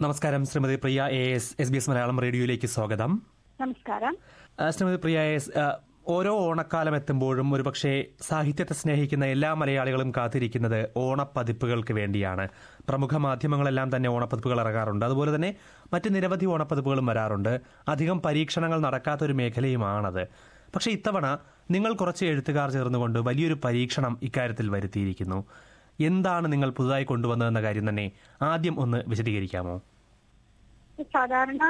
നമസ്കാരം Shrimati Priya A S S B S Malayalam റേഡിയോയിലേക്ക് സ്വാഗതം നമസ്കാരം ആ, ശ്രീമതി പ്രിയ എ എസ് ആ, ഓരോ ഓണക്കാലം എത്തുമ്പോഴും ഒരുപക്ഷെ സാഹിത്യത്തെ സ്നേഹിക്കുന്ന എല്ലാ മലയാളികളും കാത്തിരിക്കുന്നത് ഓണപ്പതിപ്പുകൾക്ക് വേണ്ടിയാണ് പ്രമുഖ മാധ്യമങ്ങളെല്ലാം തന്നെ ഓണപ്പതിപ്പുകൾ ഇറങ്ങാറുണ്ട് അതുപോലെ തന്നെ മറ്റ് നിരവധി ഓണപ്പതിപ്പുകളും വരാറുണ്ട് അധികം പരീക്ഷണങ്ങൾ നടക്കാത്തൊരു മേഖലയുമാണത് പക്ഷേ ഇത്തവണ നിങ്ങൾ കുറച്ച് എഴുത്തുകാർ ചേർന്നുകൊണ്ട് വലിയൊരു പരീക്ഷണം ഇക്കാര്യത്തിൽ വരുത്തിയിരിക്കുന്നു എന്താണ് നിങ്ങൾ പുതുതായി കൊണ്ടുവന്നതെന്ന കാര്യം തന്നെ ആദ്യം ഒന്ന് വിശദീകരിക്കാമോ സാധാരണ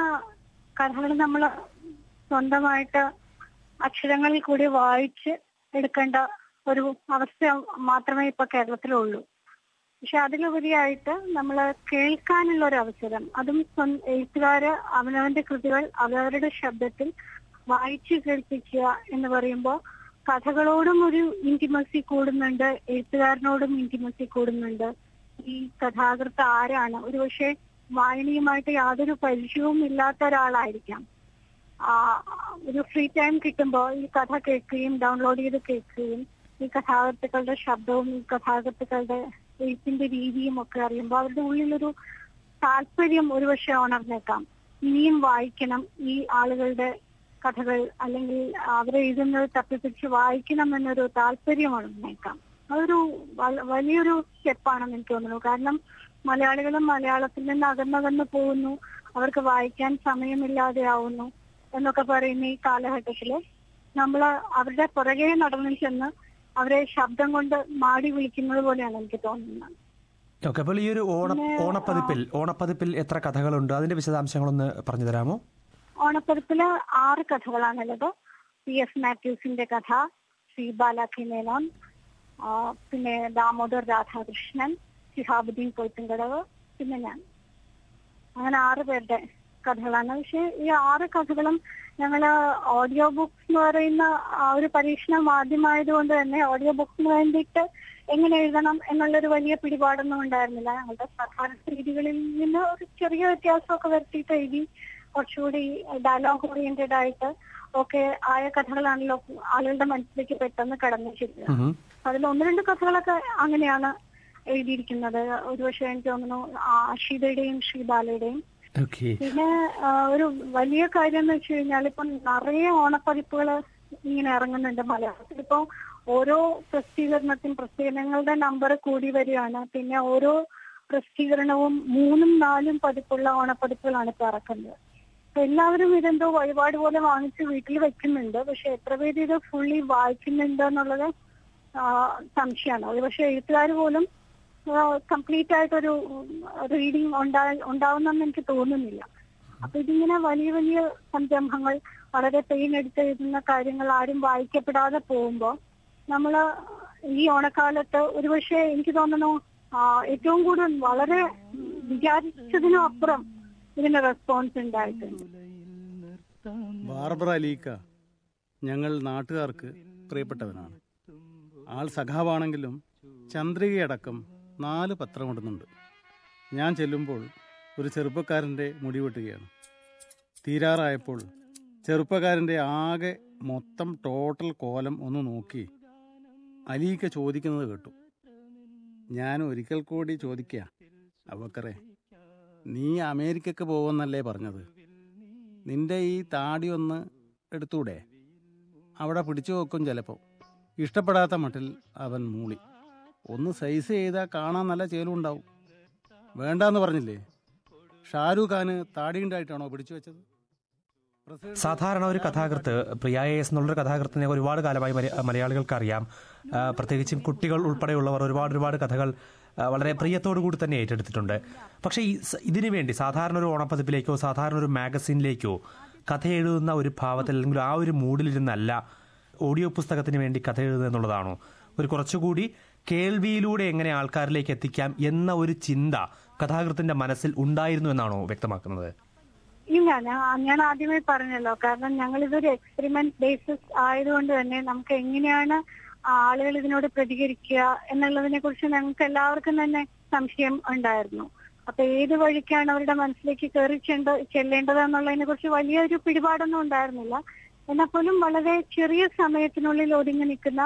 കഥകൾ നമ്മൾ സ്വന്തമായിട്ട് അക്ഷരങ്ങളിൽ കൂടി വായിച്ച് എടുക്കേണ്ട ഒരു അവസ്ഥ മാത്രമേ ഇപ്പൊ കേരളത്തിലുള്ളൂ പക്ഷെ അതിലുപരിയായിട്ട് നമ്മൾ കേൾക്കാനുള്ള ഒരു അവസരം അതും സ്വ- എഴുത്തുകാര് അവനവന്റെ കൃതികൾ അവരവരുടെ ശബ്ദത്തിൽ വായിച്ചു കേൾപ്പിക്കുക എന്ന് പറയുമ്പോൾ കഥകളോടും ഒരു ഇന്റിമസി കൂടുന്നുണ്ട് എഴുത്തുകാരനോടും ഇന്റിമസി കൂടുന്നുണ്ട് ഈ കഥാകൃത്ത് ആരാണ് ഒരുപക്ഷെ വായനയുമായിട്ട് യാതൊരു പരിചയവും ഇല്ലാത്ത ഒരാളായിരിക്കാം ആ, ഒരു ഫ്രീ ടൈം കിട്ടുമ്പോൾ ഈ കഥ കേൾക്കുകയും ഡൗൺലോഡ് ചെയ്ത് കേൾക്കുകയും ഈ കഥാകൃത്തുക്കളുടെ ശബ്ദവും ഈ കഥാകൃത്തുക്കളുടെ എഴുത്തിന്റെ രീതിയും ഒക്കെ അറിയുമ്പോൾ അവരുടെ ഉള്ളിലൊരു താല്പര്യം ഒരുപക്ഷെ ഉണർന്നേക്കാം ഇനിയും വായിക്കണം ഈ ആളുകളുടെ കഥകൾ അല്ലെങ്കിൽ അവരെഴുതുന്നത് തപ്പിപ്പിടിച്ച് വായിക്കണം എന്നൊരു താല്പര്യം ഉണർന്നേക്കാം അതൊരു വ- വലിയൊരു സ്റ്റെപ്പാണെന്ന് എനിക്ക് തോന്നുന്നു കാരണം മലയാളികളും മലയാളത്തിൽ നിന്ന് അകന്നകന്ന് പോകുന്നു അവർക്ക് വായിക്കാൻ സമയമില്ലാതെ ആവുന്നു എന്നൊക്കെ പറയുന്ന ഈ കാലഘട്ടത്തില് നമ്മൾ അവരുടെ പുറകെ നടന്നു ചെന്ന് അവരെ ശബ്ദം കൊണ്ട് മാടി വിളിക്കുന്നത് പോലെയാണ് എനിക്ക് തോന്നുന്നത് ഓക്കെ അപ്പോൾ ഈ ഒരു ഓണ ഓണപ്പതിപ്പിൽ ഓണപ്പതിപ്പിൽ എത്ര കഥകളുണ്ട് അതിന്റെ വിശദാംശങ്ങളൊന്ന് പറഞ്ഞു തരാമോ ഓണപ്പതിപ്പില് ആറ് കഥകളാണുള്ളത് പി എസ് മാത്യൂസിന്റെ കഥ ശ്രീ ബാലാഖി മേനോൻ ആ, പിന്നെ ദാമോദർ രാധാകൃഷ്ണൻ ശിഹാബുദ്ദീൻ കൊയ്ത്തുംകടവ് പിന്നെ ഞാൻ അങ്ങനെ ആറ് പേരുടെ കഥകളാണ് പക്ഷെ ഈ ആറ് കഥകളും ഞങ്ങള് ഓഡിയോ ബുക്സ് എന്ന് പറയുന്ന ആ ഒരു പരീക്ഷണം ആദ്യമായതുകൊണ്ട് തന്നെ ഓഡിയോ ബുക്സിന് വേണ്ടിയിട്ട് എങ്ങനെ എഴുതണം എന്നുള്ളൊരു വലിയ പിടിപാടൊന്നും ഉണ്ടായിരുന്നില്ല ഞങ്ങളുടെ സാധാരണ രീതികളിൽ നിന്ന് ഒരു ചെറിയ വ്യത്യാസമൊക്കെ വരുത്തിയിട്ട് എഴുതി കുറച്ചുകൂടി ഡയലോഗ് ഓറിയന്റഡ് ആയിട്ട് ഒക്കെ ആയ കഥകളാണല്ലോ ആളുകളുടെ മനസ്സിലേക്ക് പെട്ടെന്ന് കടന്നു ചെല്ലുക ഉം. അതിൽ ഒന്ന് രണ്ട് കഥകളൊക്കെ അങ്ങനെയാണ് എഴുതിയിരിക്കുന്നത് ഒരുപക്ഷെ എനിക്ക് തോന്നുന്നു ആഷിതയുടെയും ശ്രീബാലയുടെയും ഓക്കെ പിന്നെ ആ, ഒരു വലിയ കാര്യം എന്ന് വെച്ച് കഴിഞ്ഞാൽ ഇപ്പൊ നിറയെ ഓണപ്പതിപ്പുകൾ ഇങ്ങനെ ഇറങ്ങുന്നുണ്ട് മലയാളത്തിൽ ഇപ്പൊ ഓരോ പ്രസിദ്ധീകരണത്തിനും പ്രസിദ്ധീകരണങ്ങളുടെ നമ്പർ കൂടി വരികയാണ് പിന്നെ ഓരോ പ്രസിദ്ധീകരണവും മൂന്നും നാലും പതിപ്പുള്ള ഓണപ്പതിപ്പുകളാണ് ഇപ്പൊ ഇറക്കുന്നത് അപ്പൊ എല്ലാവരും ഇതെന്തോ വഴിപാട് പോലെ വാങ്ങിച്ച് വീട്ടിൽ വെക്കുന്നുണ്ട് പക്ഷെ എത്ര പേര് ഇത് ഫുള്ളി വായിക്കുന്നുണ്ട് എന്നുള്ളത് ആ, സംശയമാണ് ഒരു പക്ഷെ എഴുത്തുകാർ പോലും കംപ്ലീറ്റ് ആയിട്ടൊരു റീഡിങ് ഉണ്ടാ ഉണ്ടാവുന്നെന്ന് എനിക്ക് തോന്നുന്നില്ല അപ്പൊ ഇതിങ്ങനെ വലിയ വലിയ സംരംഭങ്ങൾ വളരെ പെയിൻ എടുത്ത് എഴുതുന്ന കാര്യങ്ങൾ ആരും വായിക്കപ്പെടാതെ പോകുമ്പോൾ നമ്മള് ഈ ഓണക്കാലത്ത് ഒരുപക്ഷെ എനിക്ക് തോന്നുന്നു ആ, ഏറ്റവും കൂടുതൽ വളരെ വിചാരിച്ചതിനും അപ്പുറം ഇതിന് റെസ്പോൺസ് ഉണ്ടായിട്ടുണ്ട് ബാർബറ അലീക്ക ഞങ്ങൾ നാട്ടുകാർക്ക് പ്രിയപ്പെട്ടവനാണ് ആൾ സഖാവാണെങ്കിലും ചന്ദ്രികയടക്കം നാല് പത്രം ഇടുന്നുണ്ട് ഞാൻ ചെല്ലുമ്പോൾ ഒരു ചെറുപ്പക്കാരൻ്റെ മുടി വെട്ടുകയാണ് തീരാറായപ്പോൾ ചെറുപ്പക്കാരൻ്റെ ആകെ മൊത്തം ടോട്ടൽ കോലം ഒന്ന് നോക്കി അലീക്ക ചോദിക്കുന്നത് കേട്ടു ഞാൻ ഒരിക്കൽ കൂടി ചോദിക്കുക അവക്കറെ നീ അമേരിക്കക്ക് പോകുമെന്നല്ലേ പറഞ്ഞത് നിന്റെ ഈ താടി ഒന്ന് എടുത്തൂടെ അവിടെ പിടിച്ചു വെക്കും ചിലപ്പോൾ ഇഷ്ടപ്പെടാത്ത മട്ടിൽ അവൻ മൂളി ഒന്ന് സൈസ് ചെയ്താൽ കാണാൻ നല്ല ചേലുണ്ടാവും വേണ്ടാന്ന് പറഞ്ഞില്ലേ ഷാരൂഖ് ഖാന് താടിയുണ്ടായിട്ടാണോ പിടിച്ചു വെച്ചത് പ്രസിഡന്റ് സാധാരണ ഒരു കഥാകൃത്ത് പ്രിയ എസ് എന്നുള്ളൊരു കഥാകൃത്തിനെ ഒരുപാട് കാലമായി മല- മലയാളികൾക്ക് അറിയാം ആ, പ്രത്യേകിച്ചും കുട്ടികൾ ഉൾപ്പെടെയുള്ളവർ ഒരുപാട് ഒരുപാട് കഥകൾ ആ, വളരെ പ്രിയത്തോടു കൂടി തന്നെ ഏറ്റെടുത്തിട്ടുണ്ട് പക്ഷേ ഈ സ- ഇതിനു വേണ്ടി സാധാരണ ഒരു ഓണപ്പതിപ്പിലേക്കോ സാധാരണ ഒരു മാഗസിനിലേക്കോ കഥ എഴുതുന്ന ഒരു ഭാവത്തിൽ അല്ലെങ്കിൽ ആ ഒരു മൂഡിലിരുന്നല്ല ഓഡിയോ പുസ്തകത്തിന് വേണ്ടി കഥ എഴുതുക എന്നുള്ളതാണോ ഒരു കുറച്ചുകൂടി കേൾവിയിലൂടെ എങ്ങനെ ആൾക്കാരിലേക്ക് എത്തിക്കാം എന്ന ഒരു ചിന്ത കഥാകൃത്തിന്റെ മനസ്സിൽ ഉണ്ടായിരുന്നു എന്നാണോ വ്യക്തമാക്കുന്നത് ഇല്ല ഞാൻ ഞാൻ ആദ്യമേ പറഞ്ഞല്ലോ കാരണം ഞങ്ങൾ ഇതൊരു എക്സ്പെരിമെന്റ് ബേസിസ് ആയതുകൊണ്ട് തന്നെ നമുക്ക് എങ്ങനെയാണ് ആളുകൾ ഇതിനോട് പ്രതികരിക്കുക എന്നുള്ളതിനെ കുറിച്ച് ഞങ്ങൾക്ക് എല്ലാവർക്കും തന്നെ സംശയം ഉണ്ടായിരുന്നു അപ്പൊ ഏത് വഴിക്കാണ് അവരുടെ മനസ്സിലേക്ക് കയറി ചെണ്ട ചെല്ലേണ്ടത് എന്നുള്ളതിനെ കുറിച്ച് വലിയൊരു പിടിപാടൊന്നും ഉണ്ടായിരുന്നില്ല എന്നാൽ പോലും വളരെ ചെറിയ സമയത്തിനുള്ളിൽ ഒതുങ്ങി നിൽക്കുന്ന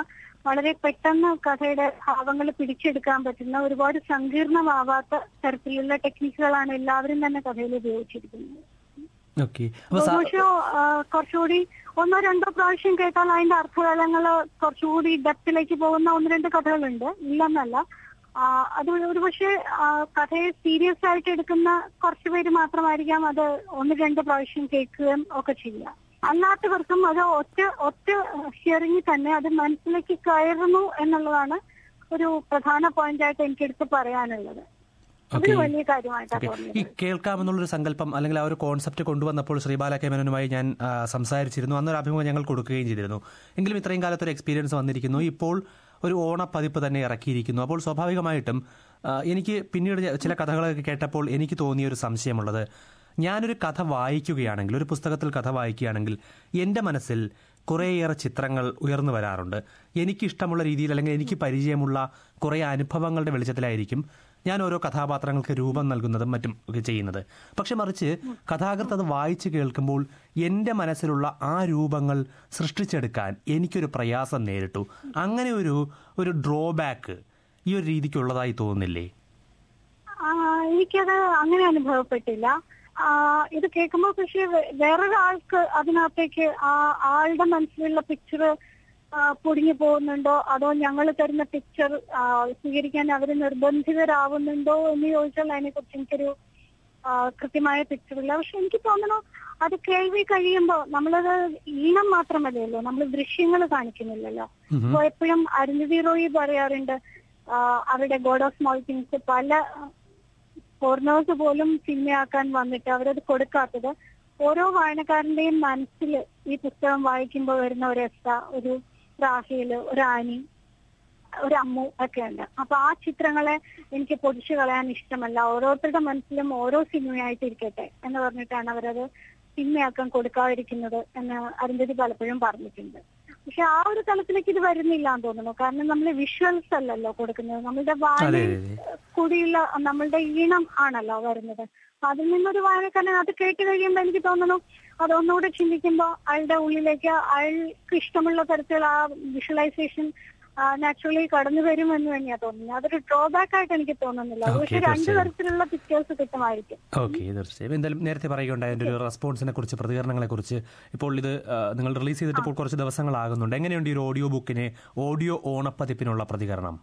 വളരെ പെട്ടെന്ന് കഥയുടെ ഭാവങ്ങൾ പിടിച്ചെടുക്കാൻ പറ്റുന്ന ഒരുപാട് സങ്കീർണമാവാത്ത തരത്തിലുള്ള ടെക്നിക്കുകളാണ് എല്ലാവരും തന്നെ കഥയിൽ ഉപയോഗിച്ചിരിക്കുന്നത് ഓക്കെ അപ്പൊ സാ- പക്ഷേ കുറച്ചുകൂടി ഒന്നോ രണ്ടോ പ്രാവശ്യം കേട്ടാൽ അതിന്റെ അർത്ഥതലങ്ങൾ കുറച്ചുകൂടി ഡെപ്തിലേക്ക് പോകുന്ന ഒന്ന് രണ്ട് കഥകളുണ്ട് ഇല്ലെന്നല്ല ആ, അത് ഒരു പക്ഷേ കഥയെ സീരിയസ് ആയിട്ട് എടുക്കുന്ന കുറച്ച് പേര് മാത്രമായിരിക്കാം അത് ഒന്ന് രണ്ട് പ്രാവശ്യം കേൾക്കുകയും ഒക്കെ ചെയ്യുക അല്ലാത്തവർക്കും അത് ഒറ്റ ഒറ്റ ഹിയറിംഗിൽ തന്നെ അത് മനസ്സിലേക്ക് കയറുന്നു എന്നുള്ളതാണ് ഒരു പ്രധാന പോയിന്റ് ആയിട്ട് എനിക്ക് എടുത്ത് പറയാനുള്ളത് അതൊരു Okay. വലിയ കാര്യമായിട്ടാണ് ഓക്കെ തോന്നുന്നത് ഈ കേൾക്കാമെന്നുള്ളൊരു സങ്കല്പം അല്ലെങ്കിൽ ആ ഒരു കോൺസെപ്റ്റ് കൊണ്ടുവന്നപ്പോൾ ശ്രീബാല കേമനുമായി ഞാൻ ആ, സംസാരിച്ചിരുന്നു അന്നൊരു അഭിമുഖം ഞങ്ങൾ കൊടുക്കുകയും ചെയ്തിരുന്നു എങ്കിലും ഇത്രയും കാലത്തൊരു എക്സ്പീരിയൻസ് വന്നിരിക്കുന്നു ഇപ്പോൾ ഒരു ഓണപ്പതിപ്പ് തന്നെ ഇറക്കിയിരിക്കുന്നു അപ്പോൾ സ്വാഭാവികമായിട്ടും ആ, എനിക്ക് പിന്നീട് ചെ- ചില കഥകളൊക്കെ കേട്ടപ്പോൾ എനിക്ക് തോന്നിയ ഒരു സംശയമുള്ളത് ഞാനൊരു കഥ വായിക്കുകയാണെങ്കിൽ ഒരു പുസ്തകത്തിൽ കഥ വായിക്കുകയാണെങ്കിൽ എൻ്റെ മനസ്സിൽ കുറേയേറെ ചിത്രങ്ങൾ ഉയർന്നു വരാറുണ്ട് എനിക്കിഷ്ടമുള്ള രീതിയിൽ അല്ലെങ്കിൽ എനിക്ക് പരിചയമുള്ള കുറേ അനുഭവങ്ങളുടെ വെളിച്ചത്തിലായിരിക്കും ഞാൻ ഓരോ കഥാപാത്രങ്ങൾക്ക് രൂപം നൽകുന്നതും മറ്റും ഒക്കെ ചെയ്യുന്നത് പക്ഷെ മറിച്ച് കഥാകൃത്ത് അത് വായിച്ചു കേൾക്കുമ്പോൾ എൻ്റെ മനസ്സിലുള്ള ആ രൂപങ്ങൾ സൃഷ്ടിച്ചെടുക്കാൻ എനിക്കൊരു പ്രയാസം നേരിട്ടു അങ്ങനെ ഒരു ഒരു ഡ്രോബാക്ക് ഈ ഒരു രീതിക്കുള്ളതായി തോന്നുന്നില്ലേ ആ, എനിക്കത് അങ്ങനെ അനുഭവപ്പെട്ടില്ല ആ, ഇത് കേൾക്കുമ്പോൾ പക്ഷേ വേ- വേറൊരാൾക്ക് അതിനകത്തേക്ക് ആ ആളുടെ മനസ്സിലുള്ള പിക്ചർ പൊടിഞ്ഞു പോകുന്നുണ്ടോ അതോ ഞങ്ങൾ തരുന്ന പിക്ചർ സ്വീകരിക്കാൻ അവർ നിർബന്ധിതരാവുന്നുണ്ടോ എന്ന് ചോദിച്ചാൽ അതിനെക്കുറിച്ച് എനിക്കൊരു ആ, കൃത്യമായ പിക്ചർ ഇല്ല പക്ഷെ എനിക്ക് തോന്നുന്നു അത് കേൾവി കഴിയുമ്പോൾ നമ്മളത് ഈണം മാത്രമല്ലല്ലോ നമ്മൾ ദൃശ്യങ്ങൾ കാണിക്കുന്നില്ലല്ലോ ഉം. അപ്പൊ എപ്പോഴും അരുന്ധതി റോയി പറയാറുണ്ട് ആ, അവരുടെ ഗോഡ് ഓഫ് സ്മോൾ തിങ്സ് പല ഫോറിനേഴ്സ് പോലും സിനിമയാക്കാൻ വന്നിട്ട് അവരത് കൊടുക്കാത്തത് ഓരോ വായനക്കാരന്റെയും മനസ്സിൽ ഈ പുസ്തകം വായിക്കുമ്പോൾ വരുന്ന ഒരു എസ്ത ഒരു റാഹേല് ഒരു ആനി ഒരു അമ്മു ഒക്കെ ഉണ്ട് അപ്പൊ ആ ചിത്രങ്ങളെ എനിക്ക് പൊടിച്ചു കളയാൻ ഇഷ്ടമല്ല ഓരോരുത്തരുടെ മനസ്സിലും ഓരോ സിനിമയായിട്ട് ഇരിക്കട്ടെ എന്ന് പറഞ്ഞിട്ടാണ് അവരത് സിനിമയാക്കാൻ കൊടുക്കാതിരിക്കുന്നത് എന്ന് അരുന്ധതി പലപ്പോഴും പറഞ്ഞിട്ടുണ്ട് പക്ഷെ ആ ഒരു തലത്തിലേക്ക് ഇത് വരുന്നില്ല എന്ന് തോന്നുന്നു കാരണം നമ്മൾ വിഷ്വൽസ് അല്ലല്ലോ കൊടുക്കുന്നത് നമ്മളുടെ അതെ വായന അതെ അതെ കൂടിയുള്ള നമ്മളുടെ ഈണം ആണല്ലോ വരുന്നത് അപ്പൊ അതിൽ നിന്നൊരു വായനക്കാരൻ അത് കേട്ട് കഴിയുമ്പോൾ എനിക്ക് തോന്നുന്നു അതൊന്നുകൂടെ ചിന്തിക്കുമ്പോൾ അയാളുടെ ഉള്ളിലേക്ക് അയാൾക്ക് ഇഷ്ടമുള്ള തരത്തിലുള്ള ആ വിഷ്വലൈസേഷൻ നാച്ചുറലി കടന്നു വരുമെന്ന് തന്നെയാ തോന്നുന്നത് അതൊരു ഡ്രോബാക്ക് ആയിട്ട് എനിക്ക് തോന്നുന്നില്ല അത് Okay, പക്ഷെ രണ്ട് തീർച്ചയായും. തരത്തിലുള്ള പിക്ചേഴ്സ് കിട്ടുമായിരിക്കും ഓക്കെ തീർച്ചയായും എന്തായാലും നേരത്തെ പറയുകയുണ്ടായ എൻ്റെ ഒരു റെസ്പോൺസിനെ കുറിച്ച് പ്രതികരണങ്ങളെ കുറിച്ച് ഇപ്പോൾ ഇത് ആ, നിങ്ങൾ റിലീസ് ചെയ്തിട്ട് ഇപ്പോൾ കുറച്ച് ദിവസങ്ങളാകുന്നുണ്ട് എങ്ങനെയുണ്ട് ഈ ഒരു ഓഡിയോ ബുക്കിന് ഓഡിയോ ഓണപ്പതിപ്പിനുള്ള പ്രതികരണം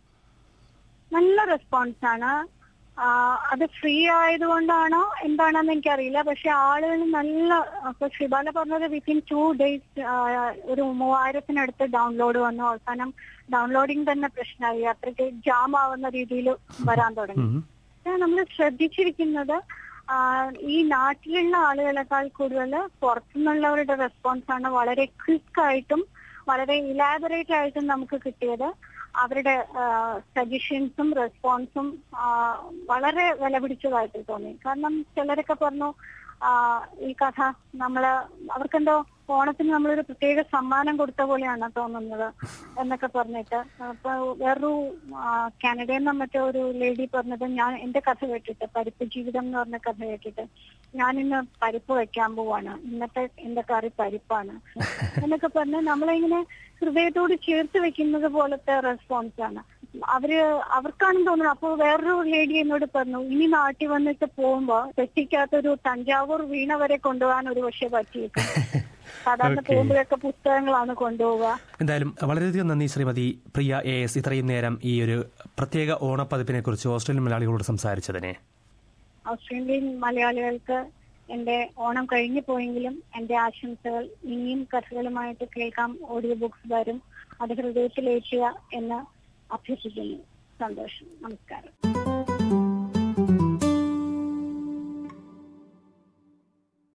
നല്ല റെസ്പോൺസ് ആണ് ആ, അത് ഫ്രീ ആയതുകൊണ്ടാണോ എന്താണെന്ന് എനിക്കറിയില്ല പക്ഷെ ആളുകൾ നല്ല ഇപ്പൊ ശിബാല പറഞ്ഞത് വിത്തിൻ ടു ഡേയ്സ് ഒരു മൂവായിരത്തിനടുത്ത് ഡൗൺലോഡ് വന്നു അവസാനം ഡൗൺലോഡിങ് തന്നെ പ്രശ്നമായി അത്രയ്ക്ക് ജാം ആവുന്ന രീതിയിൽ വരാൻ തുടങ്ങി ഉം. നമ്മൾ ശ്രദ്ധിച്ചിരിക്കുന്നത് ആ, ഈ നാട്ടിലുള്ള ആളുകളെക്കാൾ കൂടുതൽ പുറത്തുനിന്നുള്ളവരുടെ റെസ്പോൺസ് ആണ് വളരെ ക്വിക്ക് ആയിട്ടും വളരെ ഇലാബറേറ്റ് ആയിട്ടും നമുക്ക് കിട്ടിയത് അവരുടെ സജഷൻസും റെസ്പോൺസും വളരെ വില പിടിച്ചതായിട്ട് തോന്നി കാരണം ചിലരൊക്കെ പറഞ്ഞു ആ, ഈ കഥ നമ്മള് അവർക്കെന്തോ ഓണത്തിന് നമ്മളൊരു പ്രത്യേക സമ്മാനം കൊടുത്ത പോലെയാണ് തോന്നുന്നത് എന്നൊക്കെ പറഞ്ഞിട്ട് അപ്പൊ വേറൊരു ആ, കാനഡയിൽ നിന്ന് മറ്റേ ഒരു ലേഡി പറഞ്ഞത് ഞാൻ എന്റെ കഥ കേട്ടിട്ട് പരിപ്പ് ജീവിതം എന്ന് പറഞ്ഞ കഥ കേട്ടിട്ട് ഞാൻ ഇന്ന് പരിപ്പ് വെക്കാൻ പോവാണ് ഇന്നത്തെ എന്റെ കറി പരിപ്പാണ് എന്നൊക്കെ പറഞ്ഞ് നമ്മളിങ്ങനെ ഹൃദയത്തോട് ചേർത്ത് വെക്കുന്നത് പോലത്തെ റെസ്പോൺസ് ആണ് അവര് അവർക്കാണെന്ന് തോന്നുന്നു അപ്പൊ വേറൊരു ലേഡി എന്നോട് പറഞ്ഞു ഇനി നാട്ടിൽ വന്നിട്ട് പോകുമ്പോ തെറ്റിക്കാത്തൊരു തഞ്ചാവൂർ വീണ വരെ കൊണ്ടുപോകാൻ ഒരു പക്ഷെ പറ്റിയേക്കും സാധാരണ Okay. പോകുമ്പോഴൊക്കെ പുസ്തകങ്ങളാണ് കൊണ്ടുപോവുക എന്തായാലും വളരെയധികം നന്ദി ശ്രീമതി പ്രിയ എ എസ് ഇത്രയും നേരം ഈ ഒരു പ്രത്യേക ഓണപ്പതിപ്പിനെ കുറിച്ച് ഓസ്ട്രേലിയൻ മലയാളികളോട് സംസാരിച്ചതിനെ ഓസ്ട്രേലിയൻ മലയാളികൾക്ക് എന്റെ ഓണം കഴിഞ്ഞു പോയെങ്കിലും എന്റെ ആശംസകൾ ഇനിയും കഥകളുമായിട്ട് കേൾക്കാം ഓഡിയോ ബുക്സ് വരും അത് ഹൃദയത്തിലേറ്റുക എന്ന് അഭ്യസിക്കുന്നു സന്തോഷം നമസ്കാരം